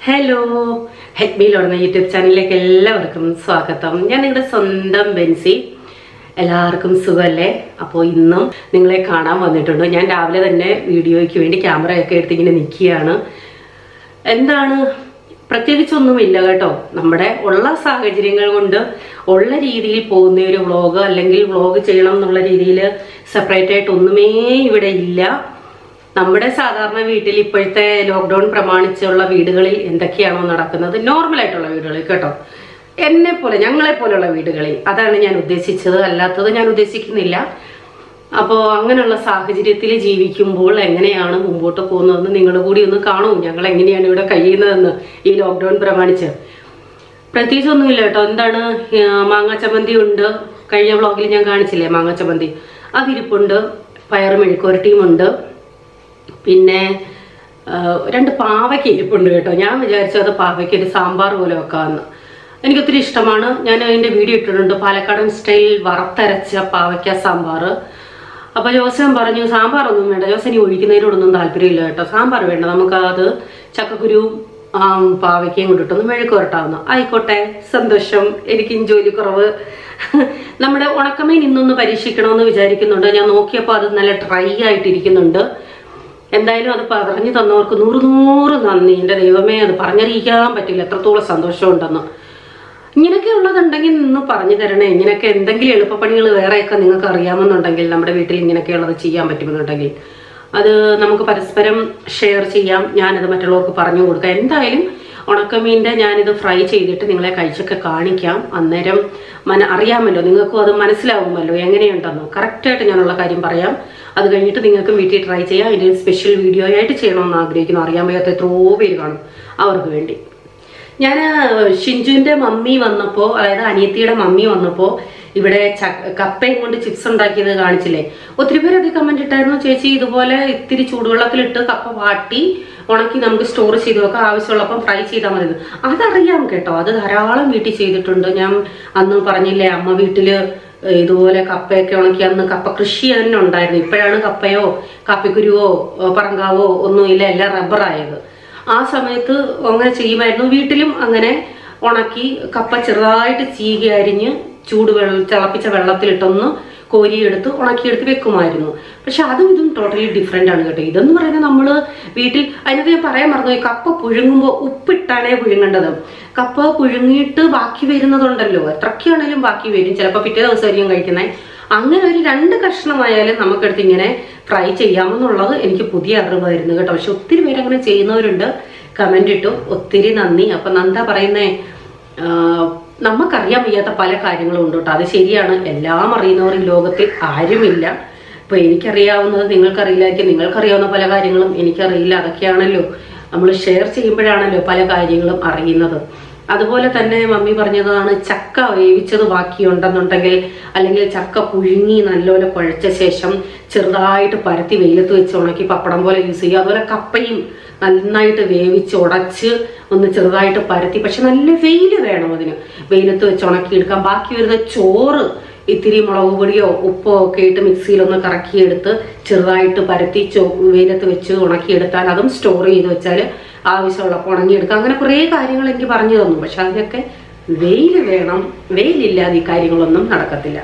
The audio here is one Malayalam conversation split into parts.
ഹലോ ഹെഡ്മിയിൽ ഉടനെ യൂട്യൂബ് ചാനലിലേക്ക് എല്ലാവർക്കും സ്വാഗതം ഞാൻ നിങ്ങളുടെ സ്വന്തം ബെൻസി എല്ലാവർക്കും സുഖമല്ലേ അപ്പോൾ ഇന്നും നിങ്ങളെ കാണാൻ വന്നിട്ടുണ്ട് ഞാൻ രാവിലെ തന്നെ വീഡിയോയ്ക്ക് വേണ്ടി ക്യാമറയൊക്കെ എടുത്ത് ഇങ്ങനെ നിൽക്കുകയാണ് എന്താണ് പ്രത്യേകിച്ചൊന്നുമില്ല കേട്ടോ നമ്മുടെ ഉള്ള സാഹചര്യങ്ങൾ കൊണ്ട് ഉള്ള രീതിയിൽ പോകുന്ന ഒരു വ്ളോഗ് അല്ലെങ്കിൽ വ്ളോഗ് ചെയ്യണം എന്നുള്ള രീതിയിൽ സെപ്പറേറ്റ് ആയിട്ട് ഒന്നുമേ ഇവിടെ ഇല്ല നമ്മുടെ സാധാരണ വീട്ടിൽ ഇപ്പോഴത്തെ ലോക്ക്ഡൌൺ പ്രമാണിച്ചുള്ള വീടുകളിൽ എന്തൊക്കെയാണോ നടക്കുന്നത് നോർമൽ ആയിട്ടുള്ള വീടുകളിൽ കേട്ടോ എന്നെ പോലെ ഞങ്ങളെ പോലെയുള്ള വീടുകളിൽ അതാണ് ഞാൻ ഉദ്ദേശിച്ചത് അല്ലാത്തത് ഞാൻ ഉദ്ദേശിക്കുന്നില്ല അപ്പോൾ അങ്ങനെയുള്ള സാഹചര്യത്തിൽ ജീവിക്കുമ്പോൾ എങ്ങനെയാണ് മുമ്പോട്ട് പോകുന്നതെന്ന് നിങ്ങൾ കൂടി ഒന്ന് കാണൂ ഞങ്ങൾ എങ്ങനെയാണ് ഇവിടെ കഴിയുന്നതെന്ന് ഈ ലോക്ക്ഡൌൺ പ്രമാണിച്ച് പ്രത്യേകിച്ച് ഒന്നുമില്ല കേട്ടോ എന്താണ് ആ, മാങ്ങാ ചമ്മന്തി ഉണ്ട് കഴിഞ്ഞ വ്ളോഗിൽ ഞാൻ കാണിച്ചില്ലേ മാങ്ങാ ചമ്മന്തി അതിരിപ്പുണ്ട് പയറ് മെഴുക്കുവരട്ടിയുമുണ്ട് പിന്നെ ആ, രണ്ട് പാവയ്ക്ക് ഇരിപ്പുണ്ട് കേട്ടോ ഞാൻ വിചാരിച്ചു അത് പാവയ്ക്ക് ഒരു സാമ്പാർ പോലെ വെക്കാമെന്ന് എനിക്ക് ഒത്തിരി ഇഷ്ടമാണ് ഞാൻ അതിൻ്റെ വീഡിയോ ഇട്ടിട്ടുണ്ട് പാലക്കാടൻ സ്റ്റൈൽ വറുത്തരച്ച പാവയ്ക്ക സാമ്പാർ അപ്പോൾ ജോസൻ പറഞ്ഞു സാമ്പാർ ഒന്നും വേണ്ട ജോസൻ ഈ ഒഴിക്കുന്നതിനോടൊന്നും താല്പര്യമില്ല കേട്ടോ സാമ്പാർ വേണ്ട നമുക്ക് അത് ചക്കക്കുരു പാവയ്ക്കയും കൊണ്ടിട്ടൊന്ന് മെഴുക്ക് വരട്ടാവുന്നു ആയിക്കോട്ടെ സന്തോഷം എനിക്കും ജോലി കുറവ് നമ്മുടെ ഉണക്കമീൻ ഇന്നൊന്ന് പരീക്ഷിക്കണമെന്ന് വിചാരിക്കുന്നുണ്ട് ഞാൻ നോക്കിയപ്പോൾ അത് നല്ല ഡ്രൈ ആയിട്ടിരിക്കുന്നുണ്ട് എന്തായാലും അത് പറഞ്ഞു തന്നവർക്ക് നൂറ് നൂറ് നന്ദി എൻ്റെ ദൈവമേ അത് പറഞ്ഞറിയിക്കാൻ പറ്റില്ല എത്രത്തോളം സന്തോഷമുണ്ടെന്ന് ഇങ്ങനെയൊക്കെ ഉള്ളതുണ്ടെങ്കിൽ നിന്ന് പറഞ്ഞു തരണേ ഇങ്ങനെയൊക്കെ എന്തെങ്കിലും എളുപ്പപ്പണികൾ വേറെയൊക്കെ നിങ്ങൾക്ക് അറിയാമെന്നുണ്ടെങ്കിൽ നമ്മുടെ വീട്ടിൽ ഇങ്ങനെയൊക്കെയുള്ളത് ചെയ്യാൻ പറ്റുമെന്നുണ്ടെങ്കിൽ അത് നമുക്ക് പരസ്പരം ഷെയർ ചെയ്യാം ഞാനത് മറ്റുള്ളവർക്ക് പറഞ്ഞു കൊടുക്കാം എന്തായാലും ഉണക്കമീൻ്റെ ഞാനിത് ഫ്രൈ ചെയ്തിട്ട് നിങ്ങളെ കഴിച്ചൊക്കെ കാണിക്കാം അന്നേരം മന അറിയാമല്ലോ നിങ്ങൾക്കും അത് മനസ്സിലാവുമല്ലോ എങ്ങനെയുണ്ടെന്ന് കറക്റ്റായിട്ട് ഞാനുള്ള കാര്യം പറയാം അത് കഴിഞ്ഞിട്ട് നിങ്ങൾക്ക് വീട്ടിൽ ട്രൈ ചെയ്യാം അതിൻ്റെ സ്പെഷ്യൽ വീഡിയോ ആയിട്ട് ചെയ്യണമെന്ന് ആഗ്രഹിക്കുന്നു അറിയാൻ വയ്യാത്ത എത്രയോ പേര് കാണും അവർക്ക് വേണ്ടി ഞാൻ ഷിഞ്ചുവിന്റെ മമ്മി വന്നപ്പോൾ അതായത് അനിയത്തിയുടെ മമ്മി വന്നപ്പോൾ ഇവിടെ ച- കപ്പയും കൊണ്ട് ചിപ്സ് ഉണ്ടാക്കിയത് കാണിച്ചില്ലേ ഒത്തിരി പേര് അത് കമന്റ് ഇട്ടായിരുന്നു ചേച്ചി ഇതുപോലെ ഇത്തിരി ചൂടുവെള്ളത്തിലിട്ട് കപ്പ വാട്ടി ഉണക്കി നമുക്ക് സ്റ്റോർ ചെയ്ത് വെക്കാം ആവശ്യമുള്ളപ്പം ഫ്രൈ ചെയ്താൽ മതി എന്ന്. അതറിയാം കേട്ടോ അത് ധാരാളം വീട്ടിൽ ചെയ്തിട്ടുണ്ട് ഞാൻ അന്ന് പറഞ്ഞില്ലേ അമ്മ വീട്ടില് ഇതുപോലെ കപ്പയൊക്കെ ഉണക്കി അന്ന് കപ്പ കൃഷി തന്നെ ഉണ്ടായിരുന്നു ഇപ്പോഴാണ് കപ്പയോ കാപ്പിക്കുരുവോ ഏഹ് പറങ്കാവോ ഒന്നുമില്ല എല്ലാം റബ്ബറായത് ആ സമയത്ത് അങ്ങനെ ചെയ്യുമായിരുന്നു വീട്ടിലും അങ്ങനെ ഉണക്കി കപ്പ ചെറുതായിട്ട് ചീകി അരിഞ്ഞ് ചൂട് വെള്ളം തിളപ്പിച്ച വെള്ളത്തിലിട്ടൊന്ന് കോരിയെടുത്ത് ഉണക്കിയെടുത്ത് വെക്കുമായിരുന്നു പക്ഷെ അതും ഇതും ടോട്ടലി ഡിഫറെന്റ് ആണ് കേട്ടോ ഇതെന്ന് പറയുന്നത് നമ്മൾ വീട്ടിൽ അതിനകത്ത് ഞാൻ പറയാൻ മറന്നു ഈ കപ്പ പുഴുങ്ങുമ്പോൾ ഉപ്പിട്ടാണേ പുഴുങ്ങേണ്ടത് കപ്പ പുഴുങ്ങിയിട്ട് ബാക്കി വരുന്നതുണ്ടല്ലോ എത്രയൊക്കെയാണേലും ബാക്കി വരും ചിലപ്പോൾ പിറ്റേ ദിവസമായിരിക്കും കഴിക്കുന്നത് അങ്ങനെ ഒരു രണ്ട് കഷ്ണമായാലും നമുക്കെടുത്ത് ഇങ്ങനെ ഫ്രൈ ചെയ്യാമെന്നുള്ളത് എനിക്ക് പുതിയ അറിവായിരുന്നു കേട്ടോ പക്ഷെ ഒത്തിരി പേര് അങ്ങനെ ചെയ്യുന്നവരുണ്ട് കമന്റ് ഇട്ടു ഒത്തിരി നന്ദി അപ്പൊ നന്ദ പറയുന്നേ ആഹ് നമുക്കറിയാൻ വയ്യാത്ത പല കാര്യങ്ങളും ഉണ്ട് കേട്ടോ അത് ശരിയാണ് എല്ലാം അറിയുന്നവർ ഈ ലോകത്തിൽ ആരുമില്ല ഇപ്പൊ എനിക്കറിയാവുന്നത് നിങ്ങൾക്കറിയില്ലായിരിക്കും നിങ്ങൾക്കറിയാവുന്ന പല കാര്യങ്ങളും എനിക്കറിയില്ല അതൊക്കെയാണല്ലോ നമ്മൾ ഷെയർ ചെയ്യുമ്പോഴാണല്ലോ പല കാര്യങ്ങളും അറിയുന്നത് അതുപോലെ തന്നെ മമ്മി പറഞ്ഞതാണ് ചക്ക വേവിച്ചത് ബാക്കിയുണ്ടെന്നുണ്ടെങ്കിൽ അല്ലെങ്കിൽ ചക്ക പുഴുങ്ങി നല്ലപോലെ കുഴച്ച ശേഷം ചെറുതായിട്ട് പരത്തി വെയിലത്ത് വെച്ച് ഉണക്കി പപ്പടം പോലെ യൂസ് ചെയ്യുക അതുപോലെ കപ്പയും നന്നായിട്ട് വേവിച്ച് ഉടച്ച് ഒന്ന് ചെറുതായിട്ട് പരത്തി പക്ഷെ നല്ല വെയിൽ വേണം അതിന് വെയിലത്ത് വെച്ച് ഉണക്കിയെടുക്കാം ബാക്കി വരുന്ന ചോറ് ഇത്തിരി മുളക് പൊടിയോ ഉപ്പോ ഒക്കെ ഇട്ട് മിക്സിയിലൊന്ന് കറക്കിയെടുത്ത് ചെറുതായിട്ട് പരത്തി ചോ വെയിലത്ത് വെച്ച് ഉണക്കിയെടുത്താൽ അതും സ്റ്റോർ ചെയ്ത് വെച്ചാൽ ആവശ്യമുള്ളപ്പോൾ ഉണങ്ങിയെടുക്കാം അങ്ങനെ കുറേ കാര്യങ്ങൾ എനിക്ക് പറഞ്ഞു തന്നു പക്ഷെ അതിനൊക്കെ വെയിൽ വേണം വെയിലില്ലാതെ ഈ കാര്യങ്ങളൊന്നും നടക്കത്തില്ല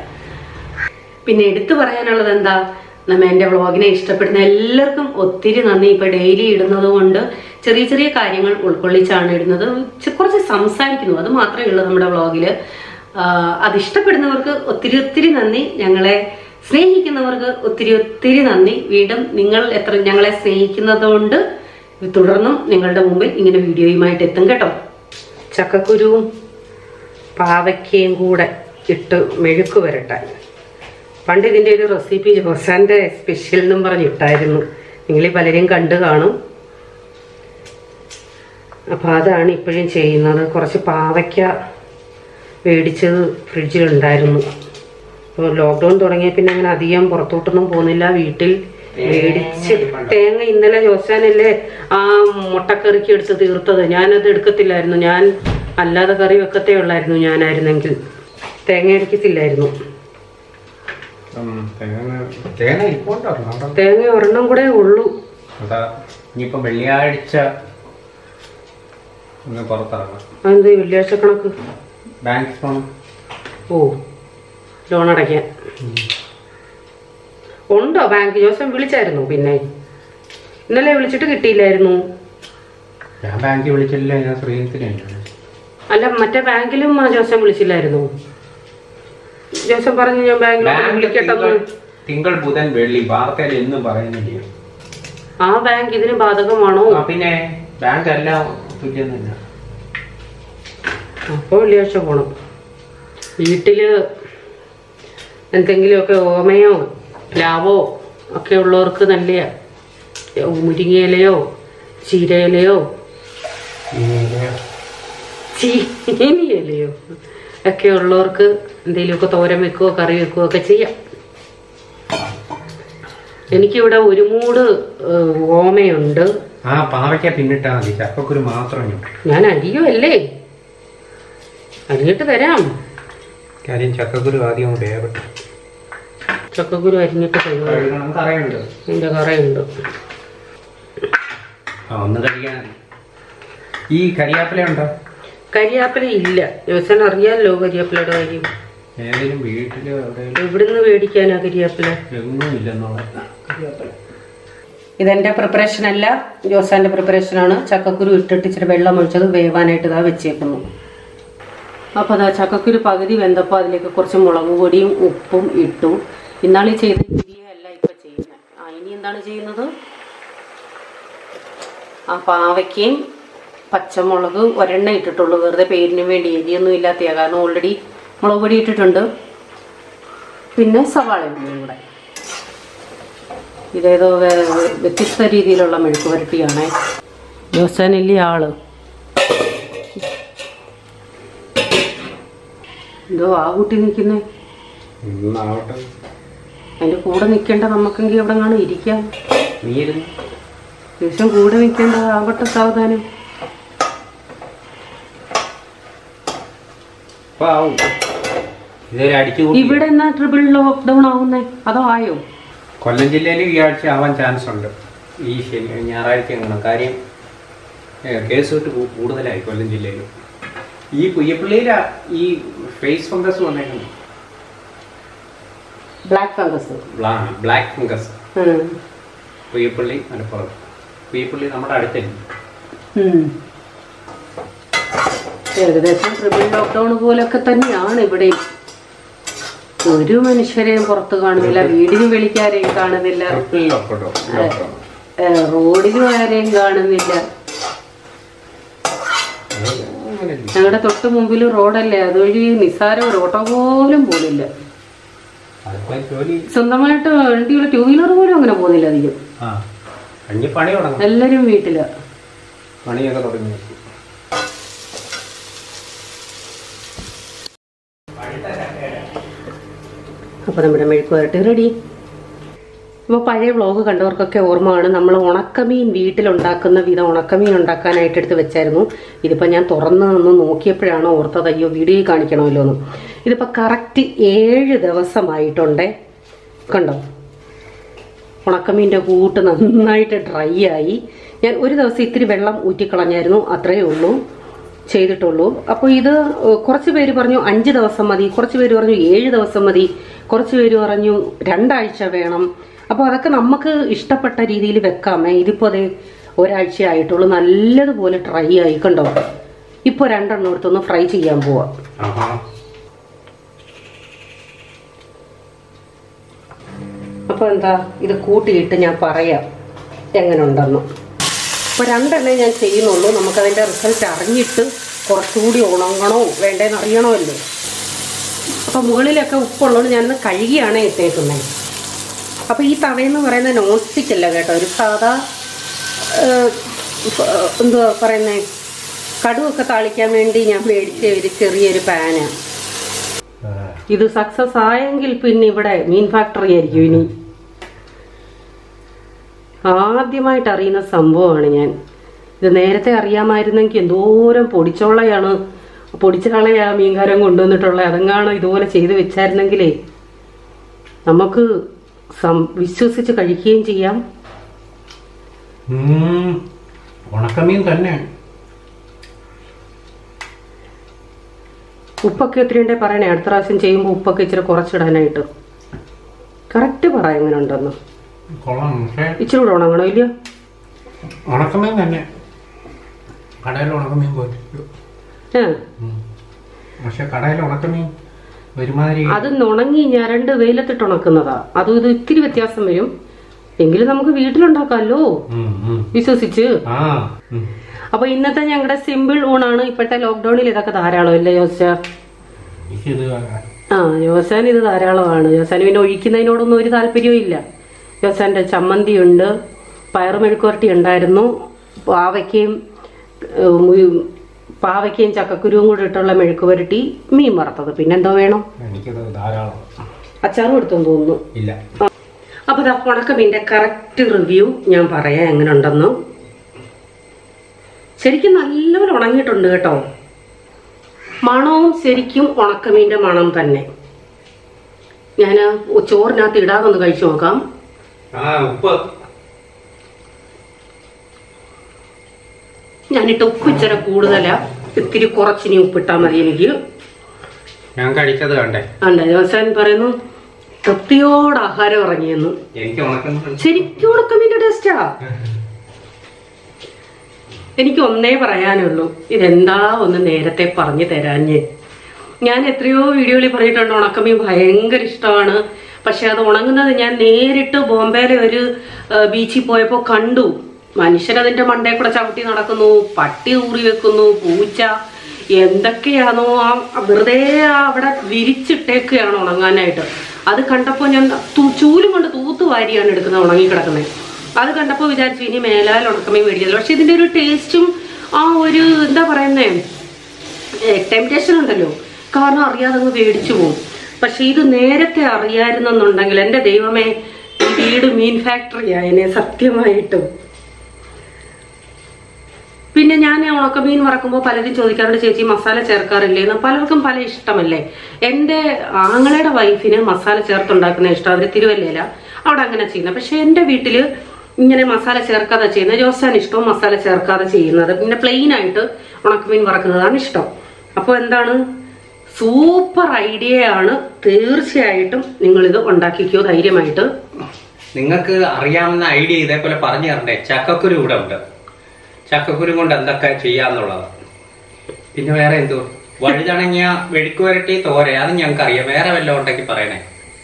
പിന്നെ എടുത്തു പറയാനുള്ളത് എന്താ നമ്മ എൻ്റെ വ്ളോഗിനെ ഇഷ്ടപ്പെടുന്ന എല്ലാവർക്കും ഒത്തിരി നന്ദി ഇപ്പൊ ഡെയിലി ഇടുന്നത് കൊണ്ട് ചെറിയ ചെറിയ കാര്യങ്ങൾ ഉൾക്കൊള്ളിച്ചാണ് ഇടുന്നത് ചെ- കുറച്ച് സംസാരിക്കുന്നു അത് മാത്രമേ ഉള്ളൂ നമ്മുടെ വ്ളോഗില് അത് ഇഷ്ടപ്പെടുന്നവർക്ക് ഒത്തിരി ഒത്തിരി നന്ദി ഞങ്ങളെ സ്നേഹിക്കുന്നവർക്ക് ഒത്തിരി ഒത്തിരി നന്ദി വീണ്ടും നിങ്ങൾ എത്ര ഞങ്ങളെ സ്നേഹിക്കുന്നത് കൊണ്ട് തുടർന്നും നിങ്ങളുടെ മുമ്പിൽ ഇങ്ങനെ വീഡിയോയുമായിട്ട് എത്തും കേട്ടോ ചക്കക്കുരുവും പാവയ്ക്കയും കൂടെ ഇട്ട് മെഴുക്ക് വരട്ടാൻ പണ്ട് ഇതിൻ്റെ ഒരു റെസിപ്പി ജോസാൻ്റെ സ്പെഷ്യൽ എന്നും പറഞ്ഞിട്ടായിരുന്നു നിങ്ങൾ പലരും കണ്ടു കാണും അപ്പോൾ അതാണ് ഇപ്പോഴും ചെയ്യുന്നത് കുറച്ച് പാവയ്ക്ക മേടിച്ചത് ഫ്രിഡ്ജിലുണ്ടായിരുന്നു അപ്പോൾ ലോക്ക്ഡൗൺ തുടങ്ങിയ പിന്നെ അങ്ങനെ അധികം പുറത്തോട്ടൊന്നും പോകുന്നില്ല വീട്ടിൽ മേടിച്ച് തേങ്ങ ഇന്നലെ ജോസാനല്ലേ ആ മുട്ടക്കറിക്ക് എടുത്ത് തീർത്തത് ഞാനത് എടുക്കത്തില്ലായിരുന്നു ഞാൻ അല്ലാതെ കറി വെക്കത്തേ ഉള്ളായിരുന്നു ഞാനായിരുന്നെങ്കിൽ തേങ്ങ എടുക്കത്തില്ലായിരുന്നു ഉം, തേങ്ങ തേങ്ങ ഇരിപ്പുണ്ടോ അവിടെ തേങ്ങ ഒരെണ്ണം കൂടെ ഉള്ളൂ അതാ ഇനിയിപ്പോ വെള്ളിയാഴ്ച ഒന്ന് പുറത്തിറങ്ങാം അതെന്ത് വെള്ളിയാഴ്ച കണക്ക് ബാങ്ക് പോകണം ഓ ലോൺ അടയ്ക്കാൻ ഉണ്ടോ ബാങ്ക് ജോസഫ് വിളിച്ചായിരുന്നു പിന്നെ ഇന്നലെ വിളിച്ചിട്ട് കിട്ടിയില്ലായിരുന്നു ഞാൻ ബാങ്കിൽ വിളിച്ചില്ല ഞാൻ ശ്രീനത്തിനാണ് അല്ല മറ്റേ ബാങ്കിലും ആ ജോസഫ് വിളിച്ചില്ലായിരുന്നു ജോസഫ് പറഞ്ഞു ഞാൻ ബാങ്കിൽ ബാങ്ക് വിളിക്കട്ടെ തിങ്കൾ തിങ്കൾ ബുധൻ വെള്ളി വാർത്തയിൽ എന്നും പറയുന്നില്ല ആ ബാങ്ക് ഇതിന് ബാധകമാണോ ആ, പിന്നെ ബാങ്ക് എല്ലാം തുല്യം തന്നെ അപ്പോൾ വെള്ളിയാഴ്ച പോണം വീട്ടില് എന്തെങ്കിലുമൊക്കെ ഓമയോ പ്ലാവോ ഒക്കെ ഉള്ളവർക്ക് നല്ല മുരിങ്ങയിലയോ ചീരയിലയോ ചീനിയിലയോ ഒക്കെ ഉള്ളവർക്ക് എന്തെങ്കിലുമൊക്കെ തോരൻ വെക്കുകയോ കറി വെക്കുകയോ ഒക്കെ ചെയ്യാം എനിക്കിവിടെ ഒരു മൂട് ഏഹ്, ഓമയുണ്ട് ആ പാവയ്ക്ക പിന്നിട്ടാ മതി ചക്കക്കുരു മാത്രം ഇങ്ങോട്ട്. ഞാൻ അരിയുമല്ലേ അരിഞ്ഞിട്ട് തരാം കാര്യം ചക്കക്കുരു ആദ്യം അങ്ങ് വേവട്ടെ ചക്കക്കുരു അരിഞ്ഞിട്ട് തരുമോ കഴുകണം കറിയുണ്ട് അതിൻ്റെ കറയുണ്ട് ആ ഒന്ന് കഴിക്കാൻ ഈ കരിയാപ്പില ഉണ്ടോ കരിയാപ്പില ഇല്ല ജോസൻ അറിയാമല്ലോ കരിയാപ്പിലയുടെ കാര്യം ഏതെങ്കിലും വീട്ടില് എവിടെയും എവിടുന്ന് മേടിക്കാനാ കരിയാപ്പില എങ്ങും ഇല്ലെന്നുള്ള കരിയാപ്പില ഇതെന്റെ പ്രിപ്പറേഷൻ അല്ല ജോസാന്റെ പ്രിപ്പറേഷൻ ആണ് ചക്കക്കുരു ഇട്ടിട്ട് ഇച്ചിരി വെള്ളം ഒഴിച്ചത് വേവാനായിട്ട് ഇതാ വെച്ചേക്കുന്നു അപ്പോൾ അതാ ചക്കക്കുരു പകുതി വെന്തപ്പോൾ അതിലേക്ക് കുറച്ച് മുളക് പൊടിയും ഉപ്പും ഇട്ടു ഇന്നാൾ ഈ ചെയ്ത വീഡിയോ അല്ല ഇപ്പം ചെയ്യുന്നത് ആ ഇനി എന്താണ് ചെയ്യുന്നത് ആ പാവയ്ക്കയും പച്ചമുളക് ഒരെണ്ണ ഇട്ടിട്ടുള്ളൂ വെറുതെ പേരിന് വേണ്ടി എരിയൊന്നും ഇല്ലാത്തയാ കാരണം ഓൾറെഡി മുളക് പൊടി ഇട്ടിട്ടുണ്ട് പിന്നെ സവാള ഉണ്ട് ഇവിടെ ഇതേതോ വേ- വേ- വ്യത്യസ്ത രീതിയിലുള്ള മെഴുക്ക് പുരട്ടിയാണേ ജോസാനില്ലേ ആള് എന്തോ ആ കൂട്ടി നിൽക്കുന്നേ ഇന്നാവട്ടെ അതിന്റെ കൂടെ നിൽക്കേണ്ട നമുക്കെങ്കിൽ എവിടെ കാണും ഇരിക്കാം നീ ഇരുന്ന് ശേഷം കൂടെ നിൽക്കേണ്ടത് ആവട്ടെ സാവധാനം ഇപ്പൊ ആവും ഇതൊരു അടിച്ചു കൂട്ടി ഇവിടെ എന്നാ ട്രിപ്പിൾ ലോക്ക്ഡൗൺ ആവുന്നേ അതോ ആയോ കൊല്ലം ജില്ലയിൽ ഈ ആഴ്ച ആവാൻ ചാൻസ് ഉണ്ട് ഈ ശനി ഞായറാഴ്ച എങ്ങനെ കാര്യം ഏ, കേസ് തൊട്ട് കൂ- കൂടുതലായി കൊല്ലം ജില്ലയിൽ ഈ കുയ്യപ്പള്ളിയിലാ ഈ ഫേസ് ഫംഗസ് വന്നേക്കുന്നത് black fungus black fungus Kuyyappalli Malappuram Kuyyappalli നമ്മുടെ അടുത്തല്ലേ ഏകദേശം ട്രിപ്പിൾ ലോക്ക്ഡൗൺ പോലൊക്കെ തന്നെയാണ് ഇവിടെ ഒരു മനുഷ്യരെയും പുറത്ത് കാണുന്നില്ല വീടിന് വെളിക്കാരെയും കാണുന്നില്ല ട്രിപ്പിൾ ലോക്ക്ഡൗൺ ലോക്ക്ഡൗൺ ഏഹ് റോഡിലും ആരെയും കാണുന്നില്ല അങ്ങനെയല്ലേ ഞങ്ങളുടെ തൊട്ട് മുമ്പിൽ റോഡല്ലേ അതുവഴി നിസ്സാരം ഒരു ഓട്ടോ പോലും പോകുന്നില്ല അതിപ്പോ ജോലി സ്വന്തമായിട്ട് വണ്ടിയുള്ള ടൂ വീലർ പോലും അങ്ങനെ പോകുന്നില്ല അധികം ആ കഴിഞ്ഞ് പണി തുടങ്ങും എല്ലാരും വീട്ടില് പണിയൊക്കെ തുടങ്ങി അപ്പൊ നമ്മുടെ മെഴുക്ക് വരട്ടി റെഡി അപ്പോൾ പഴയ വ്ളോഗ് കണ്ടവർക്കൊക്കെ ഓർമ്മയാണ് നമ്മൾ ഉണക്കമീൻ വീട്ടിലുണ്ടാക്കുന്ന വിധം ഉണക്കമീൻ ഉണ്ടാക്കാനായിട്ട് എടുത്ത് വെച്ചായിരുന്നു ഇതിപ്പോൾ ഞാൻ തുറന്ന് നിന്ന് നോക്കിയപ്പോഴാണ് ഓർത്തത് അയ്യോ വീഡിയോ കാണിക്കണമല്ലോ എന്ന് ഇതിപ്പോൾ കറക്റ്റ് ഏഴ് ദിവസമായിട്ടുണ്ടേ കണ്ടോ ഉണക്കമീൻ്റെ കൂട്ട് നന്നായിട്ട് ഡ്രൈ ആയി ഞാൻ ഒരു ദിവസം ഇത്തിരി വെള്ളം ഊറ്റിക്കളഞ്ഞായിരുന്നു അത്രയേ ഉള്ളൂ ചെയ്തിട്ടുള്ളൂ അപ്പോൾ ഇത് ഏഹ്, കുറച്ച് പേര് പറഞ്ഞു അഞ്ച് ദിവസം മതി കുറച്ച് പേര് പറഞ്ഞു ഏഴ് ദിവസം മതി കുറച്ച് പേര് പറഞ്ഞു രണ്ടാഴ്ച വേണം അപ്പോൾ അതൊക്കെ നമുക്ക് ഇഷ്ടപ്പെട്ട രീതിയിൽ വെക്കാമേ ഇതിപ്പോൾ അതേ ഒരാഴ്ച ആയിട്ടുള്ളൂ നല്ലതുപോലെ ഡ്രൈ ആയി കണ്ടോ ഇപ്പോൾ രണ്ടെണ്ണം എടുത്തൊന്ന് ഫ്രൈ ചെയ്യാൻ പോവാം ആഹാ അപ്പോൾ എന്താ ഇത് കൂട്ടിയിട്ട് ഞാൻ പറയാം എങ്ങനെ ഉണ്ടെന്ന് അപ്പോൾ രണ്ടെണ്ണേ ഞാൻ ചെയ്യുന്നുള്ളൂ നമുക്കതിൻ്റെ റിസൾട്ട് അറിഞ്ഞിട്ട് കുറച്ചുകൂടി ഉണങ്ങണോ വേണ്ടേന്ന് അറിയണമല്ലോ അപ്പോൾ മുകളിലൊക്കെ ഉപ്പുള്ളതുകൊണ്ട് ഞാനത് കഴുകിയാണ് ഇട്ടേക്കുന്നത് അപ്പോൾ ഈ തവയെന്ന് പറയുന്നത് നോൺ സ്റ്റിക്ക് അല്ല കേട്ടോ ഒരു സാധാ ഏഹ്, ഫ- എന്തുവാ പറയുന്നത് കടുവൊക്കെ താളിക്കാൻ വേണ്ടി ഞാൻ മേടിച്ച ഒരു ചെറിയൊരു പാനാണ് ഇത് സക്സസ് ആയെങ്കിൽ പിന്നെ ഇവിടെ മീൻ ഫാക്ടറി ആയിരിക്കും ഇനി ആദ്യമായിട്ട് അറിയുന്ന സംഭവമാണ് ഞാൻ ഇത് നേരത്തെ അറിയാമായിരുന്നെങ്കിൽ എന്തോരം പൊടിച്ചോളയാണ് പൊടിച്ചാളയാ മീൻകാരൻ കൊണ്ടുവന്നിട്ടുള്ളത് അതെങ്ങാണോ ഇതുപോലെ ചെയ്ത് വെച്ചായിരുന്നെങ്കിലേ നമുക്ക് സം- വിശ്വസിച്ച് കഴിക്കുകയും ചെയ്യാം ഉം. ഉണക്കമീൻ തന്നെ ഉപ്പൊക്കെ ഒത്തിരി ഉണ്ടേ പറയണേ അടുത്ത പ്രാവശ്യം ചെയ്യുമ്പോൾ ഉപ്പൊക്കെ ഇച്ചിരി കുറച്ചിടാനായിട്ട് കറക്റ്റ് പറ എങ്ങനെ ഉണ്ടെന്ന് കൊള്ളാം പക്ഷേ ഇച്ചിരി കൂടെ ഉണങ്ങണോ ഇല്ലയോ ഉണക്കമീൻ തന്നെ കടയിൽ ഉണക്കമീൻ പോയിട്ട് ഏ പക്ഷെ കടയിൽ ഉണക്കമീൻ ഒരുമാതിരി അത് ഉണങ്ങി ഞരണ്ട് വെയിലത്തിട്ട് ഉണക്കുന്നതാ അതും ഇത് ഇത്തിരി വ്യത്യാസം വരും എങ്കിലും നമുക്ക് വീട്ടിലുണ്ടാക്കാമല്ലോ ഉം, ഉം. വിശ്വസിച്ച് ആ ഉം. അപ്പൊ ഇന്നത്തെ ഞങ്ങളുടെ സിമ്പിൾ ഊണാണ് ഇപ്പോഴത്തെ ലോക്ക്ഡൌണിൽ ഇതൊക്കെ ധാരാളം അല്ലേ യോസിച്ച എനിക്കിത് ആ യോസാൻ ഇത് ധാരാളമാണ് യോസാൻ പിന്നെ ഒഴിക്കുന്നതിനോടൊന്നും ഒരു താല്പര്യവും ഇല്ല യോസാന്റെ ചമ്മന്തി ഉണ്ട് പയറുമെഴുക്കുവരട്ടി ഉണ്ടായിരുന്നു പാവയ്ക്കയും ഉം, ഉം, പാവയ്ക്കയും ചക്കക്കുരുവും കൂടി ഇട്ടുള്ള മെഴുക്കുവരട്ടി മീൻ വറുത്തത് പിന്നെന്തോ വേണം എനിക്കത് ധാരാളം അച്ചാറും എടുത്തെന്ന് തോന്നുന്നു ഇല്ല അപ്പൊ ദാ ഉണക്കമീൻ്റെ കറക്റ്റ് റിവ്യൂ ഞാൻ പറയാം എങ്ങനെ ഉണ്ടെന്ന് ശരിക്കും നല്ലപോലെ ഉണങ്ങിയിട്ടുണ്ട് കേട്ടോ മണവും ശരിക്കും ഉണക്കമീൻ്റെ മണം തന്നെ ഞാൻ ചോറിനകത്ത് ഇടാതൊന്ന് കഴിച്ചു നോക്കാം ആ ഉപ്പ് ഞാനിട്ട് ഉപ്പ് ഇച്ചിരി കൂടുതലാ ഇത്തിരി കുറച്ചിനി ഉപ്പിട്ടാൽ മതി എനിക്ക് ഞാൻ കഴിച്ചത് കണ്ടേ ഉണ്ട് ജോസാൻ പറയുന്നു തൃപ്തിയോട് ആഹാരം ഇറങ്ങിയെന്ന് എനിക്ക് ഉണക്കുന്ന ശരിക്കും ഉണക്കമീൻ്റെ ടേസ്റ്റാ എനിക്ക് ഒന്നേ പറയാനുള്ളൂ ഇതെന്താ ഒന്ന് നേരത്തെ പറഞ്ഞു തരാഞ്ഞ് ഞാൻ എത്രയോ വീഡിയോയിൽ പറഞ്ഞിട്ടുണ്ട് ഉണക്കമീൻ ഭയങ്കര ഇഷ്ടമാണ് പക്ഷെ അത് ഉണങ്ങുന്നത് ഞാൻ നേരിട്ട് ബോംബെയിലെ ഒരു ആ, ബീച്ചിൽ പോയപ്പോൾ കണ്ടു മനുഷ്യരതിന്റെ മണ്ടേ കൂടെ ചവിട്ടി നടക്കുന്നു പട്ടി ഊറി വെക്കുന്നു പൂച്ച എന്തൊക്കെയാണോ ആ വെറുതെ ആ അവിടെ വിരിച്ചിട്ടേക്കുകയാണ് ഉണങ്ങാനായിട്ട് അത് കണ്ടപ്പോൾ ഞാൻ തു- ചൂലും കൊണ്ട് തൂത്ത് വാരിയാണ് എടുക്കുന്നത് ഉണങ്ങിക്കിടക്കുന്നത് അത് കണ്ടപ്പോൾ വിചാരിച്ചു ഇനി മേലാൽ ഉണക്കമീൻ മേടിച്ചത് പക്ഷെ ഇതിന്റെ ഒരു ടേസ്റ്റും ആ ഒരു എന്താ പറയുന്നേ ടെംപ്റ്റേഷൻ ഉണ്ടല്ലോ കാരണം അറിയാതെ അങ്ങ് മേടിച്ചു പോകും പക്ഷെ ഇത് നേരത്തെ അറിയായിരുന്നെന്നുണ്ടെങ്കിൽ എൻ്റെ ദൈവമേ ഈ വീട് മീൻ ഫാക്ടറി ആയതിനെ സത്യമായിട്ടും പിന്നെ ഞാൻ ഉണക്കമീൻ വറക്കുമ്പോൾ പലരും ചോദിക്കാറുണ്ട് ചേച്ചി മസാല ചേർക്കാറില്ലേ എന്ന് പലർക്കും പല ഇഷ്ടമല്ലേ എൻ്റെ ആങ്ങളയുടെ വൈഫിന് മസാല ചേർത്തുണ്ടാക്കുന്ന ഇഷ്ടം അവർ തിരുവല്ലയില അവിടെ അങ്ങനെ ചെയ്യുന്നത് പക്ഷെ എൻ്റെ വീട്ടിൽ ഇങ്ങനെ മസാല ചേർക്കാതെ ചെയ്യുന്നത് ജോസാൻ ഇഷ്ടവും മസാല ചേർക്കാതെ ചെയ്യുന്നത് പിന്നെ പ്ലെയിൻ ആയിട്ട് ഉണക്കമീൻ വറക്കുന്നതാണ് ഇഷ്ടം അപ്പോൾ എന്താണ് സൂപ്പർ ഐഡിയ ആണ് തീർച്ചയായിട്ടും നിങ്ങളിത് ഉണ്ടാക്കിക്കോ ധൈര്യമായിട്ട് നിങ്ങൾക്ക് അറിയാവുന്ന ഐഡിയ ഇതേപോലെ പറഞ്ഞു തരണ്ടേ ചക്കക്കുരു ഇവിടെ ഉണ്ട് ചക്കക്കുരു കൊണ്ട് എന്തൊക്കെ ചെയ്യാന്നുള്ളത് പിന്നെ വേറെ എന്തോ വഴുതണങ്ങിയ വെഴുക്ക് വരട്ടി തോര അത് ഞങ്ങൾക്ക് അറിയാം വേറെ വല്ലതും ഉണ്ടെങ്കിൽ പറയണേ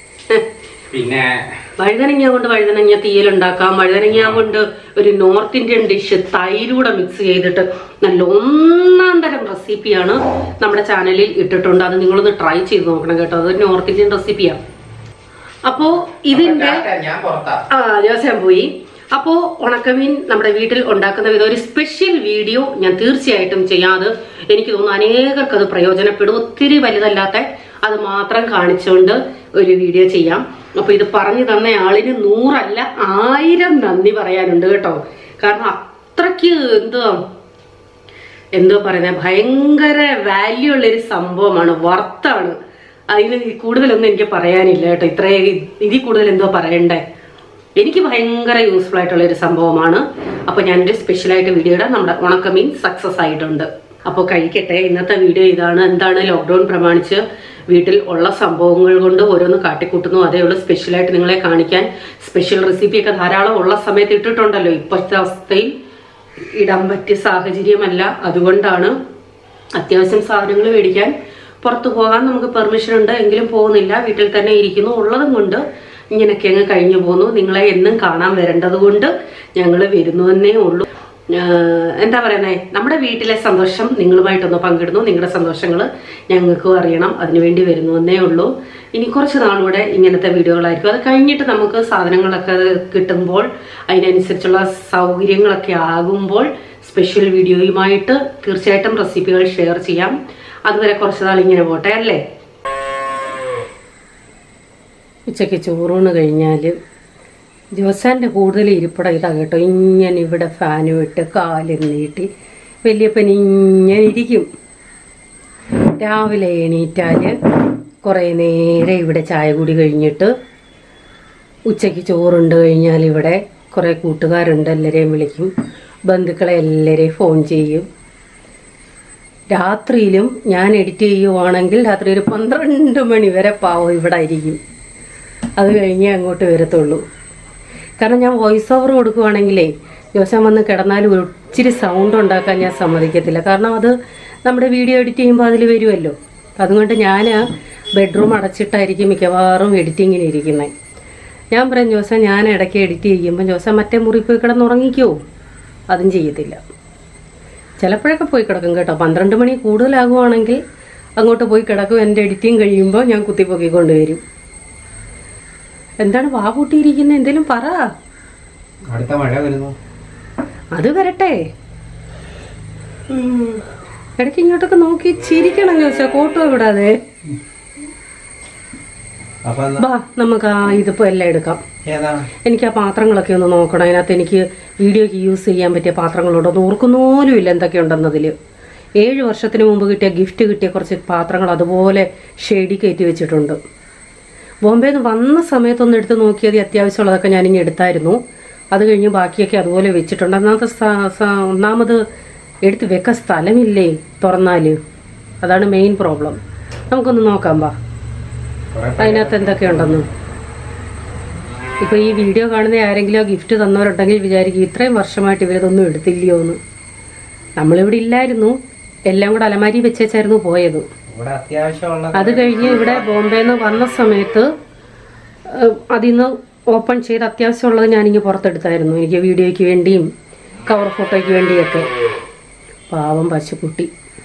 പിന്നെ വഴുതനങ്ങ കൊണ്ട് വഴുതനങ്ങ തീയലുണ്ടാക്കാം വഴുതനങ്ങ കൊണ്ട് ഒരു നോർത്ത് ഇന്ത്യൻ ഡിഷ് തൈരൂടെ മിക്സ് ചെയ്തിട്ട് നല്ല ഒന്നാം തരം റെസിപ്പിയാണ് നമ്മുടെ ചാനലിൽ ഇട്ടിട്ടുണ്ട് അത് നിങ്ങളൊന്ന് ട്രൈ ചെയ്ത് നോക്കണം കേട്ടോ അത് നോർത്ത് ഇന്ത്യൻ റെസിപ്പിയാണ് അപ്പോ ഇതിന്റെ ഞാൻ പുറത്താ ആ ദിവസം പോയി അപ്പോ ഉണക്കമീൻ നമ്മുടെ വീട്ടിൽ ഉണ്ടാക്കുന്ന വിധം ഒരു സ്പെഷ്യൽ വീഡിയോ ഞാൻ തീർച്ചയായിട്ടും ചെയ്യാതെ എനിക്ക് തോന്നുന്നു അനേകർക്ക് അത് പ്രയോജനപ്പെടും ഒത്തിരി വലുതല്ലാത്ത അത് മാത്രം കാണിച്ചുകൊണ്ട് ഒരു വീഡിയോ ചെയ്യാം അപ്പൊ ഇത് പറഞ്ഞു തന്ന ആളിന് നൂറല്ല ആയിരം നന്ദി പറയാനുണ്ട് കേട്ടോ കാരണം അത്രയ്ക്ക് എന്തുവാ എന്തോ പറയുന്നത് ഭയങ്കര വാല്യൂ ഉള്ള ഒരു സംഭവമാണ് വർത്താണ് അതിന് കൂടുതലൊന്നും എനിക്ക് പറയാനില്ല കേട്ടോ ഇത്രയും ഇതിൽ കൂടുതൽ എന്തോ പറയണ്ടേ എനിക്ക് ഭയങ്കര യൂസ്ഫുൾ ആയിട്ടുള്ള ഒരു സംഭവമാണ് അപ്പോൾ ഞാനൊരു സ്പെഷ്യലായിട്ട് വീഡിയോ ഇടാം നമ്മുടെ ഉണക്കമീൻ സക്സസ് ആയിട്ടുണ്ട് അപ്പോൾ കഴിക്കട്ടെ ഇന്നത്തെ വീഡിയോ ഇതാണ് എന്താണ് ലോക്ക്ഡൗൺ പ്രമാണിച്ച് വീട്ടിൽ ഉള്ള സംഭവങ്ങൾ കൊണ്ട് ഓരോന്ന് കാട്ടിക്കൂട്ടുന്നു അതേ ഉള്ളൂ സ്പെഷ്യലായിട്ട് നിങ്ങളെ കാണിക്കാൻ സ്പെഷ്യൽ റെസിപ്പിയൊക്കെ ധാരാളം ഉള്ള സമയത്ത് ഇട്ടിട്ടുണ്ടല്ലോ ഇപ്പോഴത്തെ അവസ്ഥയിൽ ഇടാൻ പറ്റിയ സാഹചര്യമല്ല അതുകൊണ്ടാണ് അത്യാവശ്യം സാധനങ്ങൾ മേടിക്കാൻ പുറത്തു പോകാൻ നമുക്ക് പെർമിഷൻ ഉണ്ട് എങ്കിലും പോകുന്നില്ല വീട്ടിൽ തന്നെ ഇരിക്കുന്നു ഉള്ളതും കൊണ്ട് ഇങ്ങനെയൊക്കെ അങ്ങ് കഴിഞ്ഞു പോകുന്നു നിങ്ങളെ എന്നും കാണാൻ വരേണ്ടത് കൊണ്ട് ഞങ്ങൾ വരുന്നുവെന്നേ ഉള്ളൂ ആഹ് എന്താ പറയുന്നേ നമ്മുടെ വീട്ടിലെ സന്തോഷം നിങ്ങളുമായിട്ടൊന്ന് പങ്കിടുന്നു നിങ്ങളുടെ സന്തോഷങ്ങൾ ഞങ്ങൾക്കും അറിയണം അതിനുവേണ്ടി വരുന്നുവെന്നേ ഉള്ളൂ ഇനി കുറച്ച് നാളുകൂടെ ഇങ്ങനത്തെ വീഡിയോകളായിരിക്കും അത് കഴിഞ്ഞിട്ട് നമുക്ക് സാധനങ്ങളൊക്കെ കിട്ടുമ്പോൾ അതിനനുസരിച്ചുള്ള സൗകര്യങ്ങളൊക്കെ ആകുമ്പോൾ സ്പെഷ്യൽ വീഡിയോയുമായിട്ട് തീർച്ചയായിട്ടും റെസിപ്പികൾ ഷെയർ ചെയ്യാം അതുവരെ കുറച്ച് നാൾ ഇങ്ങനെ പോട്ടെ അല്ലേ ഉച്ചയ്ക്ക് ചോറൂണ് കഴിഞ്ഞാൽ ജോസാൻ്റെ കൂടുതൽ ഇരിപ്പിടം ഇതാ കേട്ടോ ഇങ്ങനെ ഇവിടെ ഫാനും ഇട്ട് കാലും നീട്ടി വലിയപ്പൻ ഇങ്ങനെ ഇരിക്കും രാവിലെ എണീറ്റാൽ കുറേ നേരം ഇവിടെ ചായ കൂടി കഴിഞ്ഞിട്ട് ഉച്ചയ്ക്ക് ചോറുണ്ട് കഴിഞ്ഞാൽ ഇവിടെ കുറേ കൂട്ടുകാരുണ്ട് എല്ലാവരെയും വിളിക്കും ബന്ധുക്കളെ എല്ലാവരെയും ഫോൺ ചെയ്യും രാത്രിയിലും ഞാൻ എഡിറ്റ് ചെയ്യുവാണെങ്കിൽ രാത്രി ഒരു പന്ത്രണ്ട് മണി വരെ പാവം ഇവിടെ ആയിരിക്കും അത് കഴിഞ്ഞേ അങ്ങോട്ട് വരത്തുള്ളൂ കാരണം ഞാൻ വോയിസ് ഓവർ കൊടുക്കുവാണെങ്കിലേ ജോസാൻ വന്ന് കിടന്നാലും ഒരു ഇച്ചിരി സൗണ്ട് ഉണ്ടാക്കാൻ ഞാൻ സമ്മതിക്കത്തില്ല കാരണം അത് നമ്മുടെ വീഡിയോ എഡിറ്റ് ചെയ്യുമ്പോൾ അതിൽ വരുമല്ലോ അതുകൊണ്ട് ഞാൻ ബെഡ്റൂം അടച്ചിട്ടായിരിക്കും മിക്കവാറും എഡിറ്റിങ്ങിന് ഇരിക്കുന്നത് ഞാൻ പറയും ജോസ ഞാൻ ഇടയ്ക്ക് എഡിറ്റ് ചെയ്യുമ്പോൾ ജോസ മറ്റേ മുറി പോയി കിടന്നുറങ്ങിക്കോ അതും ചെയ്യത്തില്ല ചിലപ്പോഴൊക്കെ പോയി കിടക്കും കേട്ടോ പന്ത്രണ്ട് മണി കൂടുതലാകുവാണെങ്കിൽ അങ്ങോട്ട് പോയി കിടക്കും എൻ്റെ എഡിറ്റിങ് കഴിയുമ്പോൾ ഞാൻ കുത്തിപ്പൊക്കിക്കൊണ്ട് വരും എന്താണ് വാ പൂട്ടിയിരിക്കുന്നത് എന്തേലും പറ അടുത്ത മഴ വരുന്നു അത് വരട്ടെ ഉം. ഇടയ്ക്ക് ഇങ്ങോട്ടൊക്കെ നോക്കി ചിരിക്കണം ചോദിച്ചാ കോട്ടോ വിടാതെ അപ്പൊ എന്നാ- ബാ നമുക്ക് ആ ഇതിപ്പോ എല്ലാം എടുക്കാം ഏതാ എനിക്ക് ആ പാത്രങ്ങളൊക്കെ ഒന്ന് നോക്കണം അതിനകത്ത് എനിക്ക് വീഡിയോക്ക് യൂസ് ചെയ്യാൻ പറ്റിയ പാത്രങ്ങളുണ്ടോ ഒന്ന് ഓർക്കുന്ന പോലും ഇല്ല എന്തൊക്കെയുണ്ടെന്നതിൽ ഏഴ് വർഷത്തിന് മുമ്പ് കിട്ടിയ ഗിഫ്റ്റ് കിട്ടിയ കുറച്ച് പാത്രങ്ങൾ അതുപോലെ ഷെയ്ഡി കയറ്റി വെച്ചിട്ടുണ്ട് ബോംബെയിൽ നിന്ന് വന്ന സമയത്തൊന്ന് എടുത്ത് നോക്കിയത് അത്യാവശ്യമുള്ളതൊക്കെ ഞാനിങ്ങ് എടുത്തായിരുന്നു അത് കഴിഞ്ഞ് ബാക്കിയൊക്കെ അതുപോലെ വെച്ചിട്ടുണ്ട് ഒന്നാമത്തെ സ- സ- ഒന്നാമത് എടുത്ത് വെക്കാൻ സ്ഥലമില്ലേ തുറന്നാല് അതാണ് മെയിൻ പ്രോബ്ലം നമുക്കൊന്ന് നോക്കാം ബാ കുറെ അതിനകത്ത് എന്തൊക്കെയുണ്ടെന്ന് ഇപ്പൊ ഈ വീഡിയോ കാണുന്ന ആരെങ്കിലും ഗിഫ്റ്റ് തന്നവരുണ്ടെങ്കിൽ വിചാരിക്കും ഇത്രയും വർഷമായിട്ട് ഇവരതൊന്നും എടുത്തില്ലയോ എന്ന് നമ്മളിവിടെ ഇല്ലായിരുന്നു എല്ലാം കൂടെ അലമാരി വെച്ചേച്ചായിരുന്നു പോയത് ഇവിടെ അത്യാവശ്യമുള്ള അത് കഴിഞ്ഞ് ഇവിടെ ബോംബെന്ന് വന്ന സമയത്ത് ഏഹ്, അതിന്ന് ഓപ്പൺ ചെയ്ത് അത്യാവശ്യമുള്ളത് ഞാനിങ്ങ് പുറത്തെടുത്തായിരുന്നു എനിക്ക് വീഡിയോയ്ക്ക് വേണ്ടിയും കവർ ഫോട്ടോയ്ക്ക് വേണ്ടിയൊക്കെ പാവം പശുക്കുട്ടി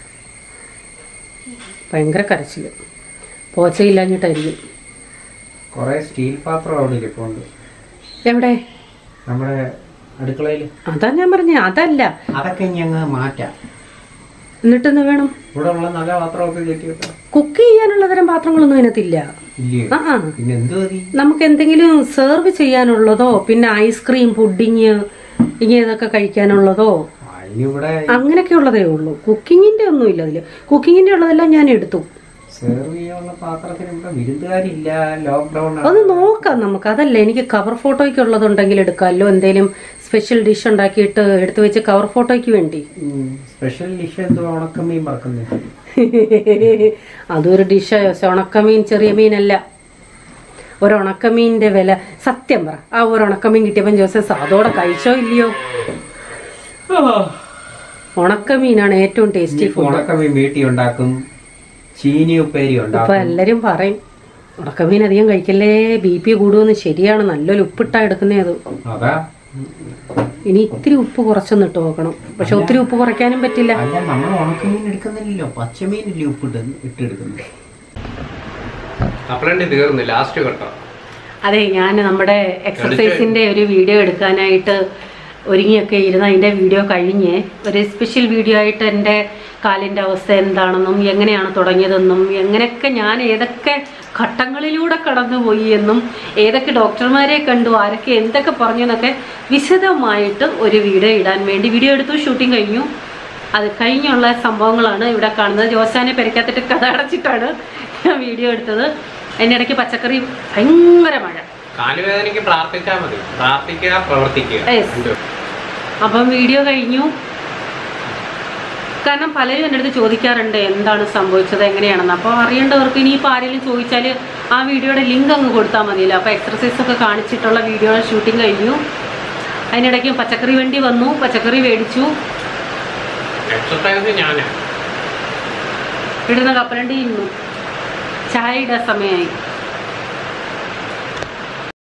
ഭയങ്കര കരച്ചിൽ പോച്ചയില്ലാഞ്ഞിട്ടായിരിക്കും കുറെ സ്റ്റീൽ പാത്രം അവിടെ ഇരിപ്പുണ്ട് എവിടെ നമ്മുടെ അടുക്കളയിൽ അതാ ഞാൻ പറഞ്ഞ അതല്ല അതൊക്കെ ഞങ്ങൾ മാറ്റാം എന്നിട്ടെന്ന് വേണം ഇവിടെ ഉള്ള നല്ല പാത്രമൊക്കെ കയറ്റി വെക്കാം കുക്ക് ചെയ്യാനുള്ള തരം പാത്രങ്ങളൊന്നും അതിനകത്തില്ല ഇല്ലയോ ആ ആ പിന്നെ എന്ത് മതി നമുക്ക് എന്തെങ്കിലും സെർവ് ചെയ്യാനുള്ളതോ പിന്നെ ഐസ്ക്രീം പുഡിങ് ഇങ്ങനെയൊക്കെ കഴിക്കാനുള്ളതോ അതിനിവിടെ അങ്ങനെയൊക്കെ ഉള്ളതേ ഉള്ളൂ കുക്കിങ്ങിന്റെ ഒന്നും ഇല്ല അതില് കുക്കിങ്ങിന്റെ ഉള്ളതെല്ലാം ഞാൻ എടുത്തു സെർവ് ചെയ്യാനുള്ള പാത്രത്തിന് ഇവിടെ വിരുന്നുകാരില്ല ലോക്ക്ഡൌൺ അത് നോക്കാം നമുക്ക് അതല്ല എനിക്ക് കവർ ഫോട്ടോയ്ക്ക് ഉള്ളതുണ്ടെങ്കിൽ എടുക്കാമല്ലോ എന്തെങ്കിലും സ്പെഷ്യൽ ഡിഷ് ഉണ്ടാക്കിയിട്ട് എടുത്തു വെച്ച് കവർ ഫോട്ടോയ്ക്ക് വേണ്ടി സ്പെഷ്യൽ ഡിഷ് എന്തോ ഉണക്കമീൻ മറക്കുന്നത് അതൊരു ഡിഷ് ഉണക്കമീൻ ചെറിയ മീനല്ല ഒരു ഉണക്കമീനിന്റെ വില സത്യം പറ ആ ഒരു ഉണക്കമീൻ കിട്ടിയപ്പം ജോസഫ് അതോടെ കഴിച്ചോ ഇല്ലയോ ഉണക്കമീനാണ് ഏറ്റവും ടേസ്റ്റി ഇനിയിപ്പോ ഉണക്കമീൻ വീട്ടിൽ ഉണ്ടാക്കും ചീനി ഉപ്പേരി ഇപ്പൊ ഉണ്ടാക്കും എല്ലാരും പറയും ഉണക്കമീൻ അധികം കഴിക്കല്ലേ ബി പി കൂടുമെന്ന് ശരിയാണ് നല്ലൊരു ഉപ്പിട്ടാ എടുക്കുന്നേ അത് അതാ ഇനി ഇത്തിരി ഉപ്പ് കുറച്ചൊന്ന് ഇട്ട് നോക്കണം പക്ഷെ ഒത്തിരി ഉപ്പ് കുറയ്ക്കാനും പറ്റില്ല അല്ല നമ്മൾ ഉണക്കമീൻ എടുക്കുന്നില്ലല്ലോ പച്ചമീനില്ലേ ഉപ്പിട്ട് ഇട്ടെടുക്കുന്നത് അപ്പളണ്ടി തീർന്നു ലാസ്റ്റ് ഘട്ടം അതെ ഞാൻ നമ്മുടെ എക്സസൈസിന്റെ ഒരു വീഡിയോ എടുക്കാനായിട്ട് ഒരുങ്ങിയൊക്കെ ഇരുന്ന് അതിന്റെ വീഡിയോ കഴിഞ്ഞ് ഒരു സ്പെഷ്യൽ വീഡിയോ ആയിട്ട് എൻ്റെ കാലിൻ്റെ അവസ്ഥ എന്താണെന്നും എങ്ങനെയാണ് തുടങ്ങിയതെന്നും എങ്ങനെയൊക്കെ ഞാൻ ഏതൊക്കെ ഘട്ടങ്ങളിലൂടെ കടന്നുപോയി എന്നും ഏതൊക്കെ ഡോക്ടർമാരെ കണ്ടു ആരൊക്കെ എന്തൊക്കെ പറഞ്ഞു എന്നൊക്കെ വിശദമായിട്ട് ഒരു വീഡിയോ ഇടാൻ വേണ്ടി വീഡിയോ എടുത്തു ഷൂട്ടിംഗ് കഴിഞ്ഞു അത് കഴിഞ്ഞുള്ള സംഭവങ്ങളാണ് ഇവിടെ കാണുന്നത് ജോസാനെ പെരക്കാത്തിട്ട് കഥ അടച്ചിട്ടാണ് ഞാൻ വീഡിയോ എടുത്തത് അതിൻ്റെ ഇടയ്ക്ക് പച്ചക്കറി ഭയങ്കര മഴ കാലുവേദനയ്ക്ക് പ്രാർത്ഥിച്ചാൽ മതി പ്രാർത്ഥിക്കുക പ്രവർത്തിക്കുക Yes. അപ്പം വീഡിയോ കഴിഞ്ഞു കാരണം പലരും എൻ്റെ അടുത്ത് ചോദിക്കാറുണ്ട് എന്താണ് സംഭവിച്ചത് എങ്ങനെയാണെന്ന് അപ്പോൾ അറിയേണ്ടവർക്ക് ഇനിയിപ്പോൾ ആരെങ്കിലും ചോദിച്ചാൽ ആ വീഡിയോയുടെ ലിങ്ക് അങ്ങ് കൊടുത്താൽ മതിയല്ലോ അപ്പോൾ എക്സർസൈസ് ഒക്കെ കാണിച്ചിട്ടുള്ള വീഡിയോ ഷൂട്ടിംഗ് കഴിഞ്ഞു അതിനിടയ്ക്ക് പച്ചക്കറി വണ്ടി വന്നു പച്ചക്കറി മേടിച്ചു എക്സസൈസ് ഞാനാ ഇടുന്ന കപ്പലണ്ടി ഇന്നു ചായ ഇടാൻ സമയമായി